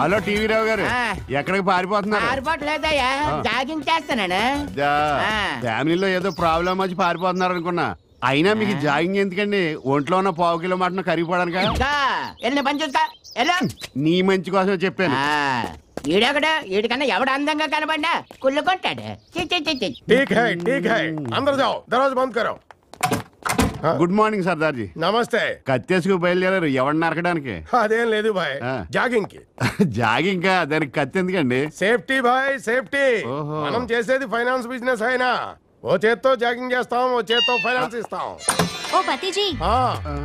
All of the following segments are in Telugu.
హలో టీవీ రావు గారు ఆ. ఎక్కడికి పారిపోతున్నారు పారిపోవట్లేదయ్యా ఆ. జాగింగ్ చేస్తున్నాను జా, ఆ. ఫ్యామిలీలో ఏదో ప్రాబ్లం వచ్చి పారిపోతున్నారు అనుకున్నా అయినా మీకు జాగింగ్ ఎందుకండి ఒంట్లో ఉన్న పావు కిలో మటన్ కరిగిపోవడానిక ఇంకా వెళ్ళిన పని చూస్తా వెళ్ళు నీ మంచి కోసం చెప్పాను ఆ, ఈడొకడు ఈడికన్నా ఎవడు అందంగా కనబడినా కుళ్ళుకుంటాడు చి, చి, చి, చి. ठीक है ठीक है अंदर जाओ दरवाजा बंद करो గుడ్ మార్నింగ్ సర్దార్జీ నమస్తే కత్తేసుకు బయలుదేరారు ఎవరిని నరకడానికి అదేం లేదు భాయ్ ఆ. జాగింగ్ కి జాగింగ్ కా దానికి కత్తి ఎందుకండి సేఫ్టీ భాయ్ సేఫ్టీ ఓహో. మనం చేసేది ఫైనాన్స్ బిజినెస్ అయినా ఓ చేత్తో జాగింగ్ చేస్తాం ఓ చేత్తో ఫైనాన్స్ ఇస్తాం ओ पति जी ఆ, ఆ,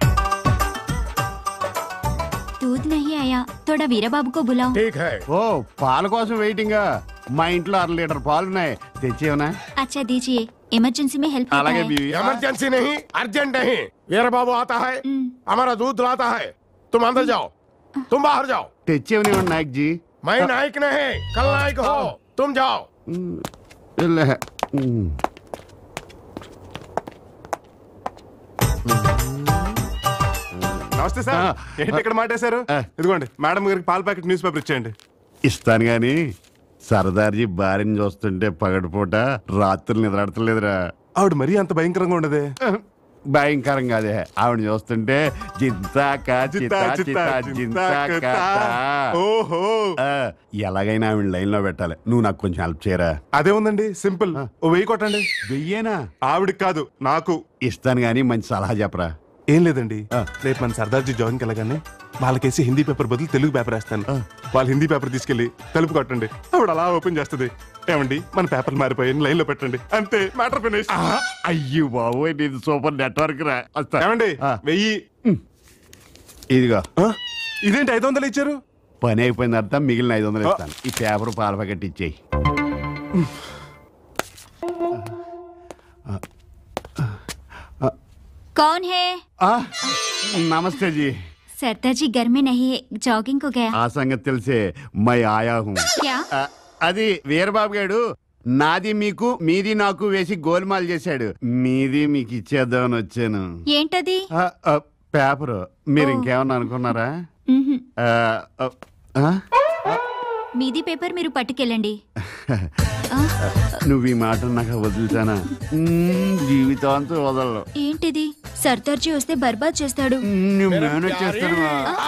दूध नहीं आया थोड़ा वीरा बाबू को बुलाओ ठीक है ఓ పాల కోసం వెయిటింగ్ మా ఇంట్లో అర లీటర్ పాలు ఉన్నాయి తెచ్చేవనా अच्छा दीजिए इमरजेंसी में हेल्प होता అలాగే है బీవీ. इमरजेंसी नहीं अर्जेंट नहीं वीर बाबू आता है हमारा दूध लाता है तुम अंदर जाओ तुम बाहर जाओ తెచ్చేవనివ్వండి నాయక్ జీ मैं नायक नहीं कल नायक हो तुम जाओ వెళ్ళే. ఉమ్. నమస్తే సార్ ఆ. ఏంటి ఇక్కడ మాటేశారు ఆ. ఇదిగోండి మేడం గారికి పాల ప్యాకెట్ న్యూస్ పేపర్ ఇచ్చేయండి ఇస్తాను గాని సర్దార్జీ భార్యని చూస్తుంటే పగటిపూట రాత్రులు నిద్రాడతలేదురా ఆవిడ మరీ అంత భయంకరంగా ఉండదే భయంకరం కాదే ఆవిడ చూస్తుంటే జింతాక చితా చితా జింతాక ఓహో ఆ, ఎలాగైనా ఆవిడ లైన్ లో పెట్టాలి నువ్వు నాకు కొంచెం హెల్ప్ చేయరా అదే ఉందండి సింపుల్ ఓ వెయ్యి కొట్టండి వెయ్యేనా ఆవిడకి కాదు నాకు ఇస్తాను గాని మంచి సలహా చెప్పరా ఏం లేదండి ఆ. రేపు మన సర్దార్జీ జాయిన్ కలగానే వాళ్ళకేసి హిందీ పేపర్ బదులు తెలుగు పేపర్ వేస్తాను వాళ్ళు హిందీ పేపర్ తీసుకెళ్లి తలుపు కొట్టండి ఆవిడ అలా ఓపెన్ చేస్తుంది ఏమండి మన పేపర్లు మారిపోయి లైన్ లో పెట్టండి అంతే మ్యాటర్ ఫినిష్ ఆ, అయ్యో బాబోయ్ నీది సూపర్ నెట్వర్క్ రా వస్తా. ఏమండి ఆ, వెయ్యి ఇదిగో ఆ? ఇదేంటి ఐదు వందలు ఇచ్చారు పని అయిపోయిన తర్వాత మిగిలిన ఐదు వందలు ఇస్తాను ఈ పేపర్ పాల ప్యాకెట్ ఇచ్చేయి कौन है ఆ, నమస్తే జీ सरदार जी घर में नहीं है जॉगिंग को गया ఆ సంగతి తెలిసే మై ఆయా హూ क्या ఆ, అది వీరబాబు గారు నాది మీకు మీది నాకు వేసి గోల్మాల్ చేశాడు మీది మీకు ఇచ్చేద్దామని వచ్చాను ఏంటది ఆ, ఆ, పేపరు మీరు ఇంకేమన్నా అనుకున్నారా మ్హూ. ఆ, ఆ, ఆ? మీది పేపర్ మీరు పట్టుకెళ్ళండి ఆ, నువ్వు ఈ మాట నాకు వదులుతానా మ్మ్, జీవితాంతం వదలను ఏంటిది సర్దార్ జీ వస్తే బర్బాద్ చేస్తాడు నువ్వు మేనేజ్ చేస్తాను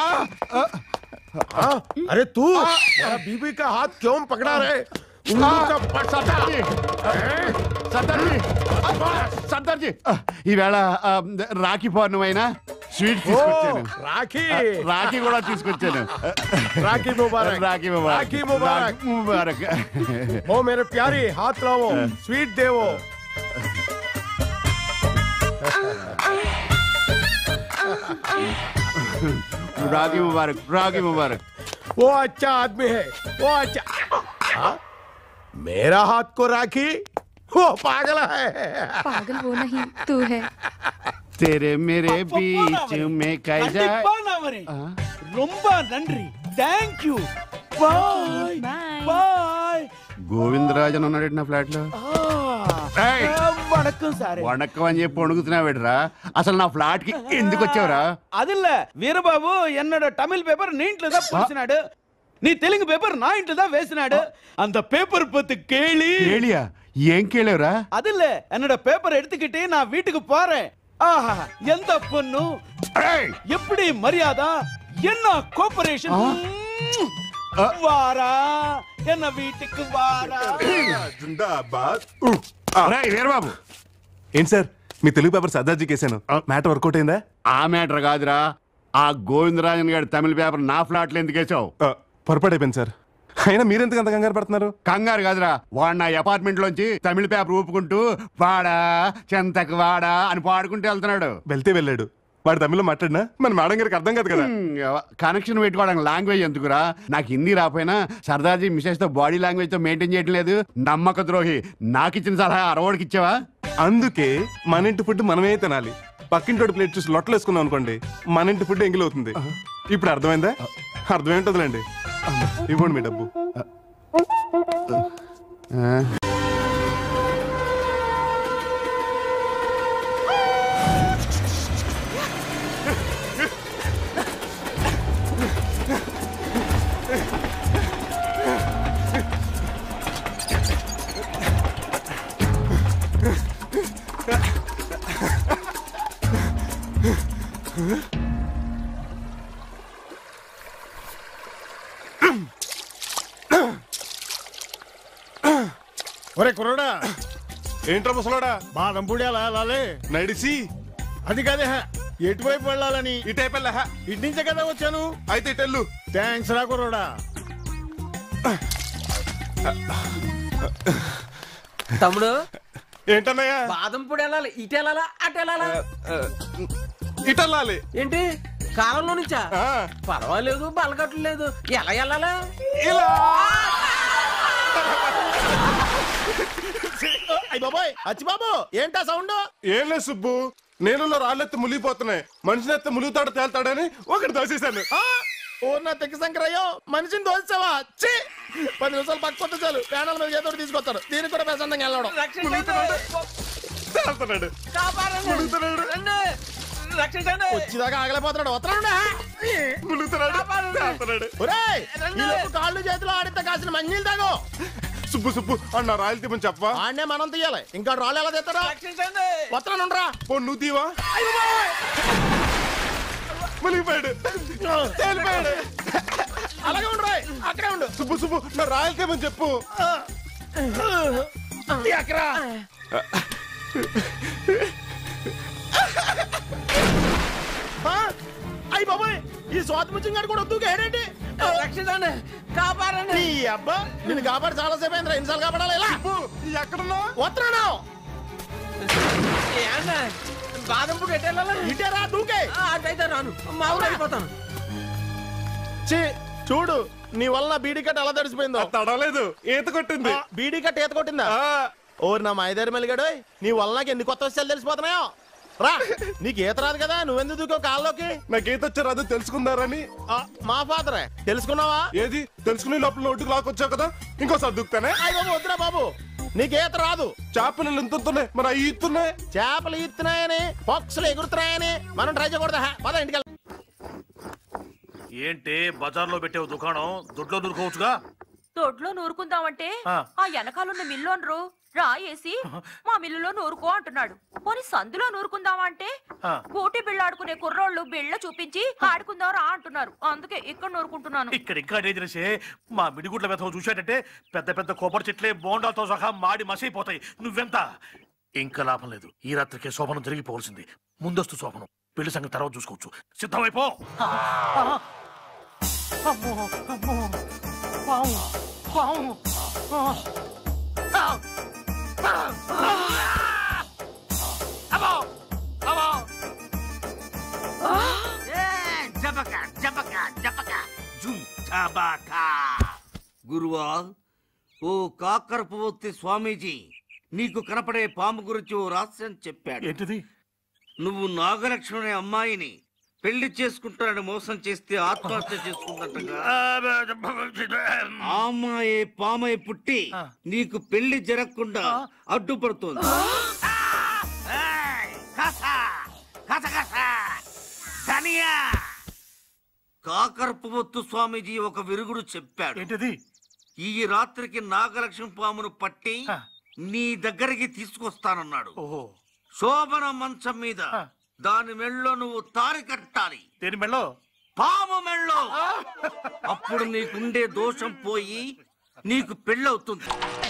हाँ, अरे तू मेरा बीबी का हाथ क्यों पकड़ा रहे उल्लू का पट्टा సర్దార్జీ సర్దార్జీ ఆ, ఈవేళ ఆ, రాఖీ పౌర్ణమైనా స్వీట్ ओ, తీసుకొచ్చాను राखी రాఖీ కూడా తీసుకొచ్చాను राखी मुबारक రాఖీ ముబారక్ राखी मुबारक రాఖీ ముబారక్ ओ मेरे प्यारी हाथ लाओ स्वीट देवो రాఖీ ముబారక్ రాఖీ ముబారక్ वो अच्छा आदमी है वो अच्छा हाँ? मेरा हाथ को राखी वो पागल है पागल वो नहीं तू है तेरे मेरे बीच में कैसा கண்டிப்பா நான் வரேன் ரொம்ப நன்றி thank you bye bye Govindarajan ఉన్నాడు నా ఫ్లాట్ లో ఏయ్! வணக்கம் சார் వణక్కం అని చెప్పి వణుకుతున్నావేట్రా అసలు నా ఫ్లాట్ కి ఎందుకు వచ్చావురా அது இல்ல வீரபாபு என்னோட தமிழ் பேப்பர் நீ ఇంట్లో தான் పూసినాడు నీ తెలుగు పేపర్ నా ఇంట్లో தான் వేసినాడు அந்த பேப்பர் பத்து கேளி కేళియా ఏం కేళావురా அது இல்ல என்னோட பேப்பர் எடுத்துக்கிட்டு நான் வீட்டுக்கு போறேன் ஆஹா எந்த பொண்ணு ఏయ్! எப்படி மரியாதை என்ன கோஆபரேஷன் வாரா என்ன வீட்டுக்கு வாரா జిందాబాద్ ఒరేయ్, వీరబాబు ఏంటి సార్ మీ తెలుగు పేపర్ సర్దార్జీకి వేసాను మ్యాటర్ వర్కౌట్ అయిందా ఆ మ్యాటర్ కాదురా ఆ గోవిందరాజన్ గారి తమిళ పేపర్ నా ఫ్లాట్ లో ఎందుకు వేసావు ఆ, పొరపాటు అయిపోయింది సార్ అయినా మీరెందుకు అంత కంగారు పడుతున్నారు కంగారు కాదురా వాడు నా అపార్ట్మెంట్ లోంచి తమిళ పేపర్ ఊపుకుంటూ వాడా చెంతకు వాడా అని పాడుకుంటూ వెళ్తున్నాడు వెళ్తే వెళ్ళాడు వాడు తమిళలో మాట్లాడినా మన మేడం గారికి అర్థం కాదు కదా కనెక్షన్ పెట్టుకోవడానికి లాంగ్వేజ్ ఎందుకురా నాకు హిందీ రాపోయినా సర్దార్జీ మిసెస్ తో బాడీ లాంగ్వేజ్ తో మెయింటైన్ చేయడం లేదు నమ్మక ద్రోహి నాకు ఇచ్చిన సలహా అరవడికి ఇచ్చావా అందుకే మన ఇంటి ఫుడ్ మనమే తినాలి పక్కింటోడి ప్లేట్ చూసి లొట్టలు వేసుకున్నాం అనుకోండి మన ఇంటి ఫుడ్ ఎంగిల్ అవుతుంది ఇప్పుడు అర్థమైందా అర్థమేంటదిలేండి ఇవ్వండి మీ డబ్బు ఒరే కుర్రడా ఏంట్రా ముసలోడా బాదం పూడి అలా వెళ్ళాలి నడిసి అది కాదే ఎటువైపు వెళ్ళాలని ఇటైపెళ్ళ ఇటు నుంచే కదా వచ్చాను అయితే ఇటెళ్ళు థ్యాంక్స్ రా కుర్రోడా తమ్ముడు ఏంటన్నయ్యా బాదం పొడి వెళ్ళాలి ఇటు వెళ్ళాలా అటు వెళ్ళాలా ఇటెళ్ళాలి ఏంటి కాలంలో నుంచా ఆ, పర్వాలేదు బలగట్లు లేదు ఎలా వెళ్ళాలా ఇలా అయ్య బాబాయ్ అచ్చి బాబు ఏంటా సౌండ్ ఏం లేదు సుబ్బు నేనులో రాళ్ళెత్తి మునిగిపోతున్నాయి మనిషిని ఎత్తి ములుగుతాడు తేల్తాడని ఒకటి దోసేశాను ఓ నా తెక్క శంకరయ్యో మనిషిని దోచావా ఛీ పది నిమిషాలు పట్టుకుంటే చాలు ప్యానల్ మీద ఏదో ఒకటి తీసుకొస్తాడు దీనికి కూడా ప్రశాంతంగా వెళ్ళడం తేల్తున్నాడు ములుగుతున్నాడు రక్షించండి వచ్చేదాకా ఆగలేకపోతున్నాడు వస్తున్నాడు ములుగుతున్నాడు తేల్తున్నాడు ఒరేయ్ ఈ లోపు కాళ్ళు చేతులు ఆడితే కాసిన మంజీలు తాగు సుబ్బు సుబ్బు అన్న రాయలు తీమని చెప్పవా ఆడనే మనం తీయాలి ఇంకా రాళ్ళు ఎలా తీస్తారా రక్షించండి వస్తున్నాను ఉండరా పో నువ్వు తీవా మునిగిపోయాడు తేలిపోయాడు అలాగే ఉండరా అక్కడే ఉండు సుబ్బు సుబ్బు నా రాయలు తీమని చెప్పు ఎక్కరా అయ్యి బాబాయ్ ఈ స్వాతి ముత్యం గారు కూడా వద్దు ఏంటండి రక్షించండి కాపాడండి నీ అబ్బా నేను కాపాడు చాలా సేపు అయిందిరా ఎన్నిసార్లు కాపాడాలి ఇలా ఎక్కడున్నా వస్తున్నాను ఏండి? బాదం పొడి ఎటు వెళ్ళాలా ఇటే రా దూకే ఆ, అటు అయితే రాను మా ఊరు వెళ్ళిపోతాను ఛీ, చూడు నీ వల్ల బీడీ కట్ట ఎలా తడిసిపోయిందో తడలేదు ఈత కొట్టింది ఆ, బీడీ కట్ట ఈత కొట్టిందా ఆ, ఓరి నా మాయదారి మెలిగాడు నీ వల్ల నాకు ఎన్ని కొత్త విషయాలు తెలిసిపోతున్నాయో రా నీకు ఈత రాదు కదా నువ్వెందుకు దూకావు కాల్లోకి నాకు ఈత వచ్చారు అది తెలుసుకుందారని ఆ, మా ఫాదరే తెలుసుకున్నావా ఏది తెలుసుకుని లోపల ఒడ్డుకు లాక్కొచ్చావు కదా ఇంకోసారి దుక్కుతానే అయ్య బాబు వద్దురా బాబు నీకు ఈత రాదు చేపలు ఎంత ఉంటున్నాయి మరి అవి ఈతున్నాయి చేపలు ఈత్తున్నాయని పక్షులు ఎగురుతున్నాయని మనం ట్రై చేయకూడదా పద ఇంటికి వెళ్దాం. ఏంటి బజార్లో పెట్టావు దుకాణం దొడ్లో దొరకవచ్చుగా దొడ్లో నూరుకుందామంటే ఆ. ఆ వెనకాలన్న మిల్లు అనరు రాయేసి మా మిల్లులో నూరుకో అంటున్నాడు పోనీ సందులో నూరుకుందామా అంటే ఆ. గూటి బిళ్ళ కుర్రోళ్ళు బిళ్ళ చూపించి ఆడుకుందాం రా అంటున్నారు అందుకే ఇక్కడ నూరుకుంటున్నాను ఇక్కడ ఇంకా డేంజరసే మా మిడిగుడ్ల వెతవ చూశాడంటే పెద్ద పెద్ద కొబ్బరి చెట్లే బోండాలతో సహా మాడి మసైపోతాయి నువ్వెంత ఇంకా లాభం లేదు ఈ రాత్రికి శోభనం జరిగిపోవలసింది ముందస్తు శోభనం పెళ్లి సంగతి తర్వాత చూసుకోవచ్చు సిద్ధమైపో అమ్మో అమ్మో పాము పాము ఆ. ఆ. అమ్మో అమ్మో జబక జబక జబక జుమ్ జబక గురువా ఓ కాకరపవత్తి స్వామీజీ నీకు కనపడే పాము గురించి ఓ రహస్యం చెప్పాడు ఏంటిది నువ్వు నాగలక్ష్మి అనే అమ్మాయిని పెళ్లి చేసుకుంటానని మోసం చేస్తే ఆత్మహత్య చేసుకుందటగా ఆ అమ్మాయి పామై పుట్టి నీకు పెళ్లి జరగకుండా అడ్డుపడుతోంది ఏయ్, కస కస కస ధనియా కాకరపవత్తు స్వామీజీ ఒక విరుగుడు చెప్పాడు ఏంటిది ఈ రాత్రికి నాగలక్ష్మి పామును పట్టి ఆ. నీ దగ్గరికి తీసుకొస్తానన్నాడు ఓహో శోభన మంచం మీద ఆ. దాని మెళ్ళో నువ్వు తారి కట్టాలి దేని మెళ్ళో పాము మెళ్ళో అప్పుడు నీకుండే దోషం పోయి నీకు పెళ్ళవుతుంది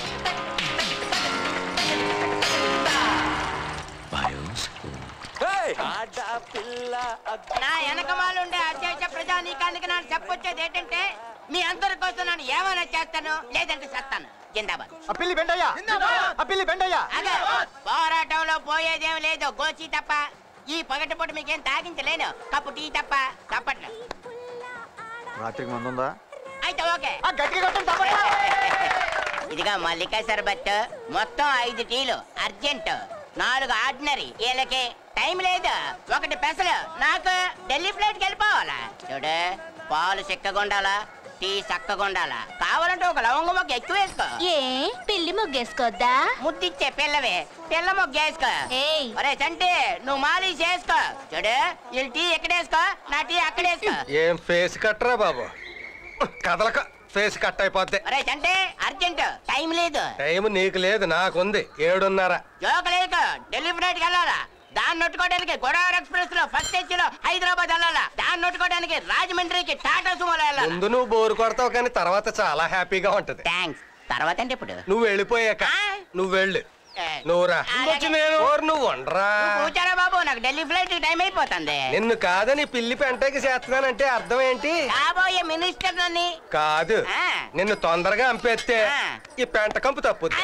నా వెనకమాలుండే అత్యవసర ప్రజానీకానికి నాకు చెప్పొచ్చేది ఏంటంటే మీ అందరి కోసం నేను ఏమైనా చేస్తాను లేదంటే చేస్తాను జిందాబాద్ అప్పిల్లి బెండయ్య అప్పిల్లి బెండయ్య అదే పోరాటంలో పోయేదేం లేదు గోచి తప్ప ఈ పగటిపూట మీకేం తాగించలేను కప్పు టీ తప్ప తప్పట్లు రాత్రికి మందు ఉందా అయితే ఓకే గట్టిగా కొట్టండి ఇదిగా మల్లికా సర్బత్ మొత్తం ఐదు టీలు అర్జెంట్ నాలుగు ఆర్డినరీ వీళ్ళకి టైం లేదు ఒకటి పెసలు నాకు ఢిల్లీ ఫ్లైట్ కి వెళ్ళిపోవాలా చూడు పాలు చిక్కగుండాలా టీ చక్కగుండాలా కావాలంటే ఒక లవంగం మొక్క ఎక్కువ వేసుకో ఏ పిల్లి ముగ్గేసుకోద్దా ముద్దిచ్చే పిల్లవే పిల్ల మొగ్గ వేసుకో ఏయ్ ఒరే చంటి నువ్వు మాలిష్ చేసుకో చూడు వీళ్ళు టీ ఎక్కడేసుకో నా టీ అక్కడేసుకో ఏం ఫేస్ కట్టరా బాబు కదలక ఫేస్ కట్ అయిపోద్ది ఒరే చంటి అర్జెంట్ టైం లేదు టైం నీకు లేదు నాకుంది ఏడున్నర జోకలేక ఢిల్లీ ఫ్లైట్ కి వెళ్ళాలా దాన్ని నొట్టుకోవడానికి గోదావరి ఎక్స్ప్రెస్ లో ఫస్ట్ ఏసీలో హైదరాబాద్ వెళ్ళాలా దాన్ని నొట్టుకోవడానికి రాజమండ్రికి టాటా సుమోలో వెళ్ళాలా ముందు నువ్వు బోరు కొడతావు కానీ తర్వాత చాలా హ్యాపీగా ఉంటది థ్యాంక్స్ తర్వాత అంటే ఇప్పుడు నువ్వు వెళ్ళిపోయాక ఆ, నువ్వు వెళ్ళు ఏ, నువ్వురా అలాగే. ఓరు నువ్వు ఉండరా నువ్వు కూర్చోరా బాబు నాకు ఢిల్లీ ఫ్లైట్ టైం అయిపోతుంది నిన్ను కాదని పిల్లి పెంటకి చేస్తున్నానంటే అర్థం ఏంటి కాబోయే మినిస్టర్ నన్ను కాదు ఆ. నిన్ను తొందరగా అంపేస్తే ఆ. ఈ పెంట కంపు తప్పుద్ది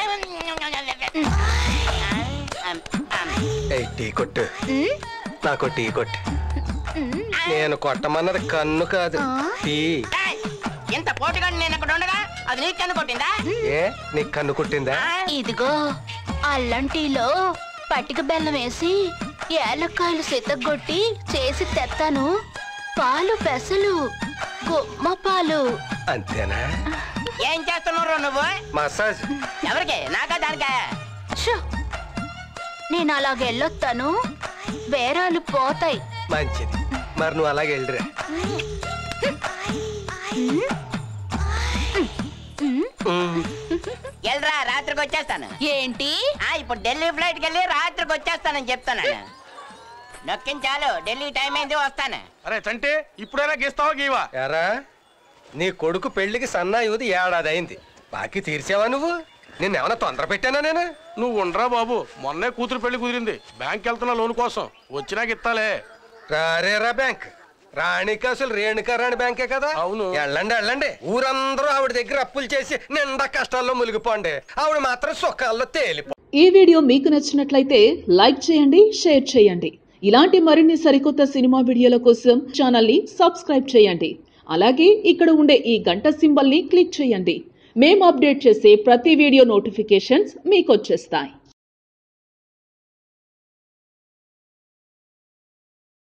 ఏయ్, టీ కొట్టు నాకు టీ కొట్టు నేను కొట్టమన్నది కన్ను కాదు టీ ఏయ్, ఇంత పోటుగా నేను అక్కడ ఉండగా అది నీకు కన్ను కొట్టిందా ఏ నీకు కన్ను కుట్టిందా ఇదిగో అల్లం టీలో పట్టిక బెల్లం వేసి ఏలక్కాయలు సితగొట్టి చేసి తెత్తాను పాలు పెసలు గుమ్మ పాలు అంతేనా ఏం చేస్తున్నావు నువ్వు మసాజ్ ఎవరికి నాకా దానికా షో నేను అలాగ వెళ్ళొస్తాను బేరాలు పోతాయి మంచిది మరి నువ్వు అలాగే వెళ్ళిరా వెళ్ళరా రాత్రికి వచ్చేస్తాను ఏంటి ఆ ఇప్పుడు ఢిల్లీ ఫ్లైట్కి వెళ్ళి రాత్రికి వచ్చేస్తానని చెప్తున్నాను నొక్కించాలు ఢిల్లీ టైం అయింది వస్తాను అరే చంటే ఇప్పుడైనా గీస్తావా గీవా ఎరా నీ కొడుకు పెళ్లికి సన్నాయుది ఏడాది అయింది బాకీ తీర్చావా నువ్వు నిన్నేమన్నా తొందర పెట్టానా నేను నువ్వు ఉండరా బాబు మొన్నే కూతురు పెళ్లి కుదిరింది బ్యాంక్ వెళ్తున్నా లోన్ కోసం వచ్చినాక ఇత్తాలే రారేరా బ్యాంక్ రాణికి అసలు రేణుకా రాణి బ్యాంకే కదా అవును. వెళ్ళండి వెళ్ళండి ఊరందరూ ఆవిడ దగ్గర అప్పులు చేసి నిండా కష్టాల్లో మునిగిపోండి ఆవిడ మాత్రం సుఖాల్లో తేలిపో ఈ వీడియో మీకు నచ్చినట్లయితే లైక్ చేయండి షేర్ చేయండి ఇలాంటి మరిన్ని సరికొత్త సినిమా వీడియోల కోసం ఛానల్ని సబ్స్క్రైబ్ చేయండి అలాగే ఇక్కడ ఉండే ఈ గంట సింబల్ని క్లిక్ చేయండి మేము అప్డేట్ చేసే ప్రతి వీడియో నోటిఫికేషన్స్ మీకు వచ్చేస్తాయి